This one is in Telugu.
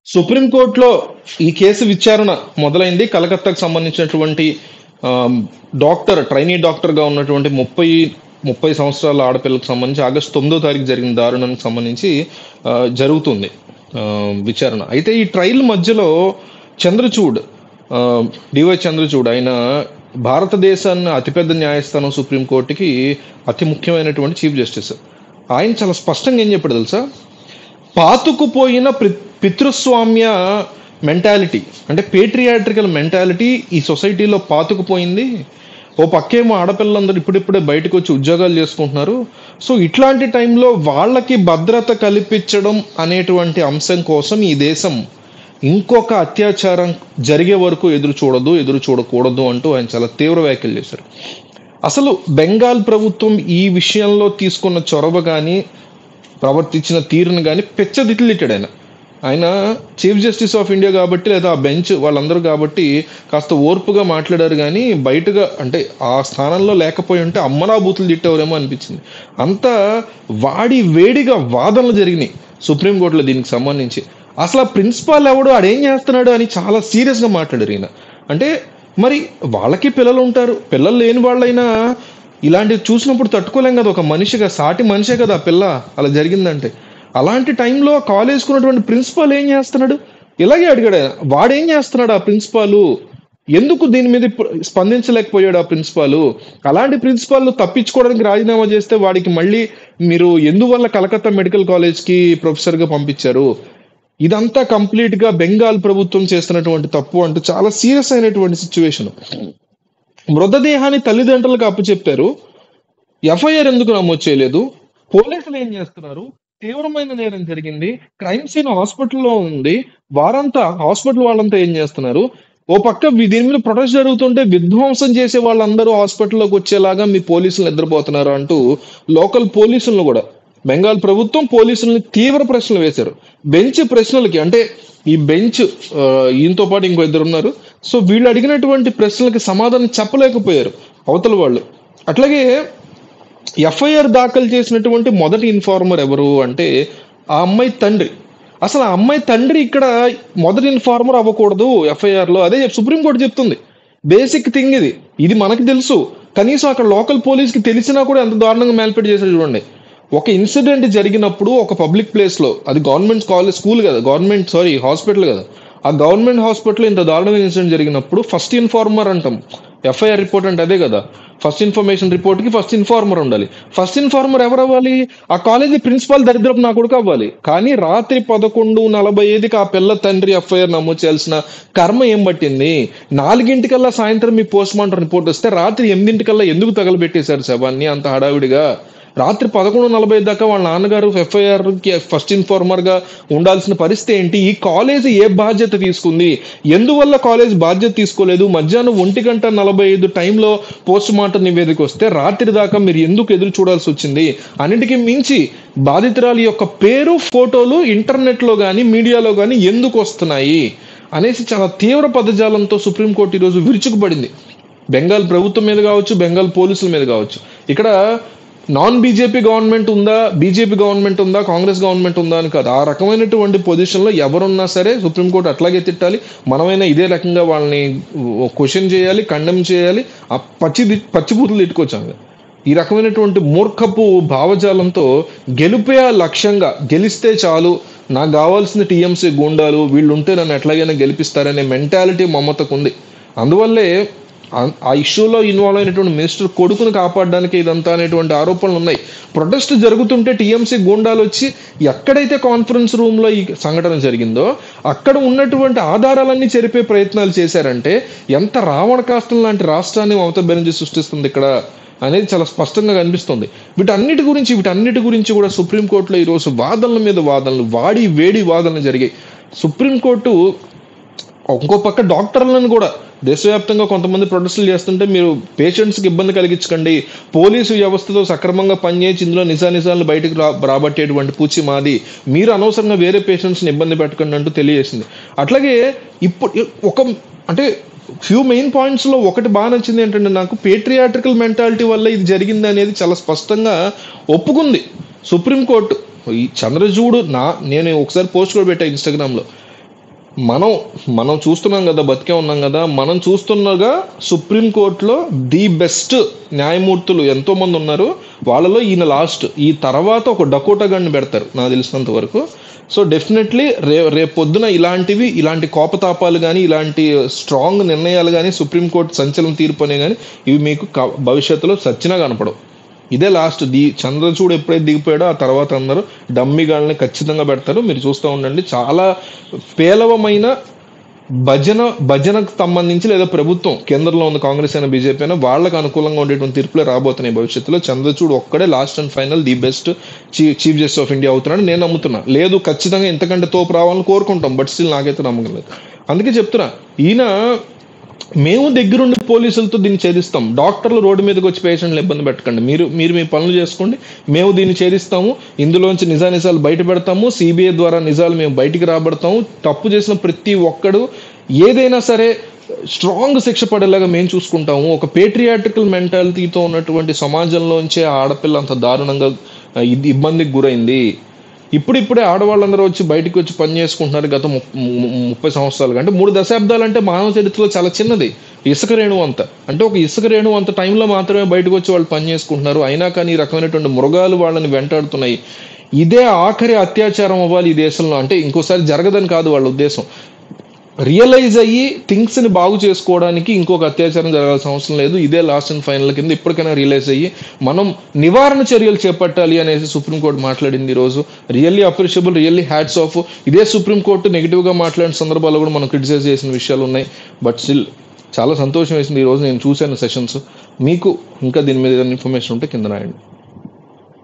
సుప్రీంకోర్టులో ఈ కేసు విచారణ మొదలైంది కలకత్తాకు సంబంధించినటువంటి ఆమ్, డాక్టర్ ట్రైనీ డాక్టర్ గా ఉన్నటువంటి ముప్పై ముప్పై సంవత్సరాల ఆడపిల్లకు సంబంధించి ఆగస్టు తొమ్మిదో తారీఖు జరిగిన దారుణానికి సంబంధించి ఆ, జరుగుతుంది ఆ, విచారణ అయితే ఈ ట్రయల్ మధ్యలో చంద్రచూడ్ ఆ, డివై చంద్రచూడ్ ఆయన భారతదేశాన్ని అతిపెద్ద న్యాయస్థానం సుప్రీంకోర్టుకి అతి ముఖ్యమైనటువంటి చీఫ్ జస్టిస్ ఆయన చాలా స్పష్టంగా ఏం చెప్పాడు తెలుసా పాతుకుపోయిన పి- పితృస్వామ్య మెంటాలిటీ అంటే పేట్రియాట్రికల్ మెంటాలిటీ ఈ సొసైటీలో పాతుకుపోయింది ఓ పక్కేమో ఆడపిల్లలందరూ ఇప్పుడిప్పుడే బయటకు వచ్చి ఉద్యోగాలు చేసుకుంటున్నారు సో ఇట్లాంటి టైంలో వాళ్ళకి భద్రత కల్పించడం అనేటువంటి అంశం కోసం ఈ దేశం ఇంకొక అత్యాచారం జరిగే వరకు ఎదురు చూడదు ఎదురు చూడకూడదు అంటూ ఆయన చాలా తీవ్ర వ్యాఖ్యలు చేశారు అసలు బెంగాల్ ప్రభుత్వం ఈ విషయంలో తీసుకున్న చొరవ కానీ ప్రవర్తించిన తీరును కానీ పెచ్చదిట్లిట్టాడు ఆయన ఆయన చీఫ్ జస్టిస్ ఆఫ్ ఇండియా కాబట్టి లేదా ఆ బెంచ్ వాళ్ళందరూ కాబట్టి కాస్త ఓర్పుగా మాట్లాడారు కానీ బయటగా అంటే ఆ స్థానంలో లేకపోయి ఉంటే అమ్మనా బూతులు తిట్టేవారేమో అనిపించింది అంత వాడి వేడిగా వాదనలు జరిగినాయి సుప్రీంకోర్టులో దీనికి సంబంధించి అసలు ఆ ప్రిన్సిపాల్ ఎవడు ఆడేం చేస్తున్నాడు అని చాలా సీరియస్గా మాట్లాడారు ఈయన అంటే మరి వాళ్ళకి పిల్లలు ఉంటారు పిల్లలు లేని వాళ్ళైనా ఇలాంటివి చూసినప్పుడు తట్టుకోలేం కదా ఒక మనిషిగా సాటి మనిషే కదా ఆ పిల్ల అలా జరిగిందంటే అలాంటి టైంలో కాలేజ్కి ఉన్నటువంటి ప్రిన్సిపాల్ ఏం చేస్తున్నాడు ఇలాగే అడిగాడు ఆయన. వాడేం చేస్తున్నాడు ఆ ప్రిన్సిపాలు ఎందుకు దీని మీద ఇప్పుడు స్పందించలేకపోయాడు ఆ ప్రిన్సిపాల్ అలాంటి ప్రిన్సిపాల్ తప్పించుకోవడానికి రాజీనామా చేస్తే వాడికి మళ్ళీ మీరు ఎందువల్ల కలకత్తా మెడికల్ కాలేజ్కి ప్రొఫెసర్గా పంపించారు ఇదంతా కంప్లీట్ గా బెంగాల్ ప్రభుత్వం చేస్తున్నటువంటి తప్పు అంటూ చాలా సీరియస్ అయినటువంటి సిచ్యువేషన్ మృతదేహాన్ని తల్లిదండ్రులకు అప్పచెప్పారు ఎఫ్ఐఆర్ ఎందుకు నమోదు చేయలేదు పోలీసులు ఏం చేస్తున్నారు తీవ్రమైన నేరం జరిగింది క్రైమ్ సీన్ హాస్పిటల్లో ఉంది వారంతా హాస్పిటల్ వాళ్ళంతా ఏం చేస్తున్నారు ఓ పక్క వి- దీని మీద ప్రొటెస్ట్ జరుగుతుంటే విధ్వంసం చేసే వాళ్ళందరూ హాస్పిటల్లోకి వచ్చేలాగా మీ పోలీసులు నిద్రపోతున్నారు అంటూ లోకల్ పోలీసులను కూడా బెంగాల్ ప్రభుత్వం పోలీసుల్ని తీవ్ర ప్రశ్నలు వేశారు బెంచ్ ప్రశ్నలకి అంటే ఈ బెంచ్ ఆ, ఈయనతో పాటు ఇంకో ఇద్దరు ఉన్నారు సో వీళ్ళు అడిగినటువంటి ప్రశ్నలకి సమాధానం చెప్పలేకపోయారు అవతల వాళ్ళు అట్లాగే ఎఫ్ఐఆర్ దాఖలు చేసినటువంటి మొదటి ఇన్ఫార్మర్ ఎవరు అంటే ఆ అమ్మాయి తండ్రి అసలు ఆ అమ్మాయి తండ్రి ఇక్కడ మొదటి ఇన్ఫార్మర్ అవ్వకూడదు ఎఫ్ఐఆర్ లో అదే సుప్రీంకోర్టు చెప్తుంది బేసిక్ థింగ్ ఇది ఇది మనకు తెలుసు కనీసం అక్కడ లోకల్ పోలీస్ కి తెలిసినా కూడా ఎంత దారుణంగా మ్యాల్పేట్ చేశారు చూడండి ఒక ఇన్సిడెంట్ జరిగినప్పుడు ఒక పబ్లిక్ ప్లేస్ లో అది గవర్నమెంట్ కాలేజ్ స్కూల్ కదా గవర్నమెంట్ సారీ హాస్పిటల్ కదా ఆ గవర్నమెంట్ హాస్పిటల్ ఇంత దారుణమైన ఇన్సిడెంట్ జరిగినప్పుడు ఫస్ట్ ఇన్ఫార్మర్ అంటాం ఎఫ్ఐఆర్ రిపోర్ట్ అంటే అదే కదా ఫస్ట్ ఇన్ఫర్మేషన్ రిపోర్ట్ కి ఫస్ట్ ఇన్ఫార్మర్ ఉండాలి ఫస్ట్ ఇన్ఫార్మర్ ఎవరు అవ్వాలి ఆ కాలేజీ ప్రిన్సిపాల్ దరిద్రపు నా కొడుకు అవ్వాలి కానీ రాత్రి పదకొండు నలభై ఐదుకి ఆ పిల్ల తండ్రి ఎఫ్ఐఆర్ నమోదు చేయాల్సిన కర్మ ఏం పట్టింది నాలుగింటికల్లా సాయంత్రం మీ పోస్ట్ మార్టం రిపోర్ట్ వస్తే రాత్రి ఎనిమిదింటికల్లా ఎందుకు తగలబెట్టేశారు శవాన్ని అంత హడావిడిగా రాత్రి పదకొండు నలభై దాకా వాళ్ళ నాన్నగారు ఎఫ్ఐఆర్ కి ఫస్ట్ ఇన్ఫార్మర్ గా ఉండాల్సిన పరిస్థితి ఏంటి ఈ కాలేజ్ ఏ బాధ్యత తీసుకుంది ఎందువల్ల కాలేజ్ బాధ్యత తీసుకోలేదు మధ్యాహ్నం ఒంటి గంట నలభై ఐదు టైంలో పోస్ట్ మార్టం నివేదిక వస్తే రాత్రి దాకా మీరు ఎందుకు ఎదురు చూడాల్సి వచ్చింది అన్నిటికీ మించి బాధితురాలి యొక్క పేరు ఫోటోలు ఇంటర్నెట్ లో కానీ మీడియాలో కానీ ఎందుకు వస్తున్నాయి అనేసి చాలా తీవ్ర పదజాలంతో సుప్రీంకోర్టు ఈరోజు విరుచుకుపడింది బెంగాల్ ప్రభుత్వం మీద కావచ్చు బెంగాల్ పోలీసుల మీద కావచ్చు ఇక్కడ నాన్ బీజేపీ గవర్నమెంట్ ఉందా బీజేపీ గవర్నమెంట్ ఉందా కాంగ్రెస్ గవర్నమెంట్ ఉందా అని కాదు ఆ రకమైనటువంటి పొజిషన్లో ఎవరున్నా సరే సుప్రీంకోర్టు అట్లాగే తిట్టాలి మనమైనా ఇదే రకంగా వాళ్ళని క్వశ్చన్ చేయాలి కండెమ్ చేయాలి ఆ పచ్చి పచ్చిబూతులు తిట్టుకొచ్చాము ఈ రకమైనటువంటి మూర్ఖపు భావజాలంతో గెలిపే ఆ లక్ష్యంగా గెలిస్తే చాలు నాకు కావాల్సిన టీఎంసీ గూండాలు వీళ్ళు ఉంటే నన్ను ఎట్లాగైనా గెలిపిస్తారనే మెంటాలిటీ మమతకు ఉంది అందువల్లే ఆ- ఆ ఇష్యూలో ఇన్వాల్వ్ అయినటువంటి మినిస్టర్ కొడుకును కాపాడడానికి ఇదంతా అనేటువంటి ఆరోపణలు ఉన్నాయి ప్రొటెస్ట్ జరుగుతుంటే టీఎంసీ గూండాలు వచ్చి ఎక్కడైతే కాన్ఫరెన్స్ రూమ్ లో ఈ సంఘటన జరిగిందో అక్కడ ఉన్నటువంటి ఆధారాలన్నీ చెరిపే ప్రయత్నాలు చేశారంటే ఎంత రావణ కాష్టం లాంటి రాష్ట్రాన్ని మమతా బెనర్జీ సృష్టిస్తుంది ఇక్కడ అనేది చాలా స్పష్టంగా కనిపిస్తుంది వీటన్నిటి గురించి వీటన్నిటి గురించి కూడా సుప్రీంకోర్టులో ఈరోజు వాదనల మీద వాదనలు వాడి వేడి వాదనలు జరిగాయి సుప్రీంకోర్టు ఇంకో పక్క డాక్టర్లను కూడా దేశవ్యాప్తంగా కొంతమంది ప్రొటెస్టులు చేస్తుంటే మీరు పేషెంట్స్కి ఇబ్బంది కలిగించకండి పోలీసు వ్యవస్థతో సక్రమంగా పనిచేసి ఇందులో నిజానిజాలను బయటకు రా రాబట్టేటువంటి పూచి మాది మీరు అనవసరంగా వేరే పేషెంట్స్ని ఇబ్బంది పెట్టకండి అంటూ తెలియజేసింది అట్లాగే ఇప్పుడు ఒక అంటే ఫ్యూ మెయిన్ పాయింట్స్ లో ఒకటి బాగా నచ్చింది ఏంటంటే నాకు పేట్రియాట్రికల్ మెంటాలిటీ వల్ల ఇది జరిగింది అనేది చాలా స్పష్టంగా ఒప్పుకుంది సుప్రీంకోర్టు ఈ చంద్రజూడు నా నేను ఒకసారి పోస్ట్ కూడా పెట్టా ఇన్స్టాగ్రామ్ లో మనం మనం చూస్తున్నాం కదా బతికే ఉన్నాం కదా మనం చూస్తున్నగా సుప్రీంకోర్టులో ది బెస్ట్ న్యాయమూర్తులు ఎంతో మంది ఉన్నారు వాళ్ళలో ఈయన లాస్ట్ ఈ తర్వాత ఒక డకోటా గండి పెడతారు నాకు తెలిసినంత వరకు సో డెఫినెట్లీ రే రేపు పొద్దున ఇలాంటివి ఇలాంటి కోపతాపాలు కానీ ఇలాంటి స్ట్రాంగ్ నిర్ణయాలు కానీ సుప్రీంకోర్టు సంచలన తీర్పు అనే కానీ ఇవి మీకు క- భవిష్యత్తులో సచ్చినా కనపడవు ఇదే లాస్ట్ ది చంద్రచూడు ఎప్పుడైతే దిగిపోయాడో ఆ తర్వాత అందరూ డమ్మిగాళ్ళని ఖచ్చితంగా పెడతారు మీరు చూస్తూ ఉండండి చాలా పేలవమైన భజన భజనకు సంబంధించి లేదా ప్రభుత్వం కేంద్రంలో ఉన్న కాంగ్రెస్ అయినా బీజేపీ అయినా వాళ్ళకి అనుకూలంగా ఉండేటువంటి తీర్పులే రాబోతున్నాయి భవిష్యత్తులో చంద్రచూడ్ ఒక్కడే last and final the best chief justice of India అవుతున్నాడు నేను నమ్ముతున్నా లేదు ఖచ్చితంగా ఇంతకంటే తోపు రావాలని కోరుకుంటాం బట్ స్టిల్ నాకైతే నమ్మకం లేదు అందుకే చెప్తున్నా ఈయన మేము దగ్గరుండి పోలీసులతో దీన్ని ఛేదిస్తాం డాక్టర్లు రోడ్డు మీదకి వచ్చి పేషెంట్లు ఇబ్బంది పెట్టకండి మీరు మీరు మీ పనులు చేసుకోండి మేము దీన్ని ఛేదిస్తాము ఇందులోంచి నిజా నిజాలు బయట పెడతాము సిబిఐ ద్వారా నిజాలు మేము బయటికి రాబడతాము తప్పు చేసిన ప్రతి ఒక్కడు ఏదైనా సరే స్ట్రాంగ్ శిక్ష పడేలాగా మేము చూసుకుంటాము ఒక పేట్రియాటికల్ మెంటాలిటీతో ఉన్నటువంటి సమాజంలోంచే ఆ ఆడపిల్ల అంత దారుణంగా ఆ, ఇది ఇబ్బందికి గురైంది ఇప్పుడిప్పుడే ఆడవాళ్ళందరూ వచ్చి బయటికి వచ్చి పని చేసుకుంటున్నారు గత ముప్- ము- ముప్పై సంవత్సరాలు అంటే మూడు దశాబ్దాలు అంటే మానవ చరిత్రలో చాలా చిన్నది ఇసుక రేణువు అంత అంటే ఒక ఇసుక రేణువు అంత టైంలో మాత్రమే బయటకు వచ్చి వాళ్ళు పని చేసుకుంటున్నారు అయినా కానీ ఈ రకమైనటువంటి మృగాలు వాళ్ళని వెంటాడుతున్నాయి ఇదే ఆఖరి అత్యాచారం అవ్వాలి ఈ దేశంలో అంటే ఇంకోసారి జరగదని కాదు వాళ్ళ ఉద్దేశం రియలైజ్ అయ్యి థింగ్స్ ని బాగు చేసుకోవడానికి ఇంకొక అత్యాచారం జరగాల్సిన అవసరం లేదు ఇదే లాస్ట్ అండ్ ఫైనల్ కింద ఇప్పటికైనా రియలైజ్ అయ్యి మనం నివారణ చర్యలు చేపట్టాలి అనేసి సుప్రీంకోర్టు మాట్లాడింది ఈ రోజు really appreciable really hats off ఇదే సుప్రీంకోర్టు నెగిటివ్ గా మాట్లాడిన సందర్భాల్లో కూడా మనం క్రిటిసైజ్ చేసిన విషయాలు ఉన్నాయి బట్ స్టిల్ చాలా సంతోషం వేసింది ఈ రోజు నేను చూశాను సెషన్స్ మీకు ఇంకా దీని మీద ఇన్ఫర్మేషన్ ఉంటే కింద రాయండి